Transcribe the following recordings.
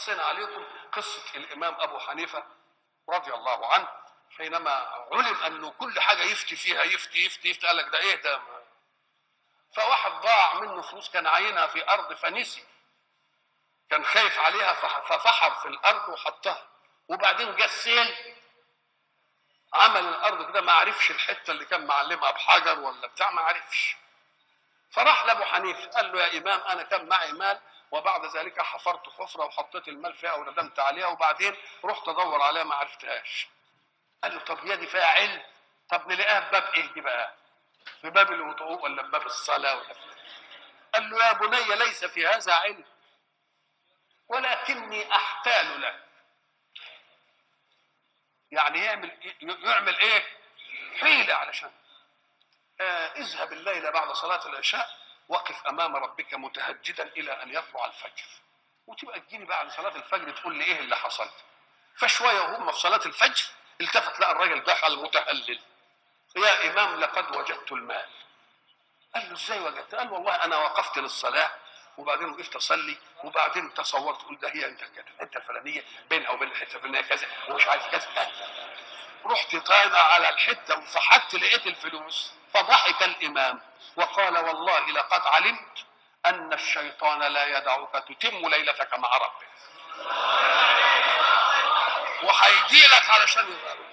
قصينا عليكم قصة الإمام أبو حنيفة رضي الله عنه حينما علم أنه كل حاجة يفتي فيها يفتي يفتي يفتي قال لك ده إيه ده فواحد ضاع منه فلوس كان عاينها في أرض فنسي كان خايف عليها ففحر في الأرض وحطها وبعدين جه السيل عمل الأرض كده ما عرفش الحتة اللي كان معلمها بحجر ولا بتاع ما عرفش فراح لأبو حنيفة قال له يا إمام أنا كان معي مال وبعد ذلك حفرت حفره وحطيت المال فيها وندمت عليها وبعدين رحت ادور عليها ما عرفتهاش قال له طب هي دي فيها علم طب نلاقيها في باب ايه دي بقى في باب الوضوء ولا في باب الصلاه ولا في قال له يا بني ليس في هذا علم ولكني احتال لك يعني يعمل يعمل ايه حيله علشان آه اذهب الليله بعد صلاه العشاء وقف امام ربك متهجدا الى ان يطلع الفجر وتبقى تجيني بعد صلاه الفجر تقول لي ايه اللي حصل فشويه وهم في صلاه الفجر التفت لقى الراجل دخل متهلل يا امام لقد وجدت المال قال له ازاي وجدت قال والله انا وقفت للصلاه وبعدين وقفت اصلي وبعدين تصورت قلت ده هي انت كده الحته الفلانيه بينها وبين الحته الفلانيه كذا ومش عارف كذا رحت طالع على الحته وفحت لقيت الفلوس فضحك الامام وقال والله لقد علمت ان الشيطان لا يدعك تتم ليلتك مع ربك وهيجي لك علشان يضرب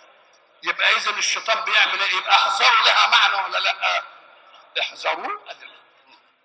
يبقى اذا الشيطان بيعمل ايه يبقى احذروا لها معنى ولا لا احذروا ادي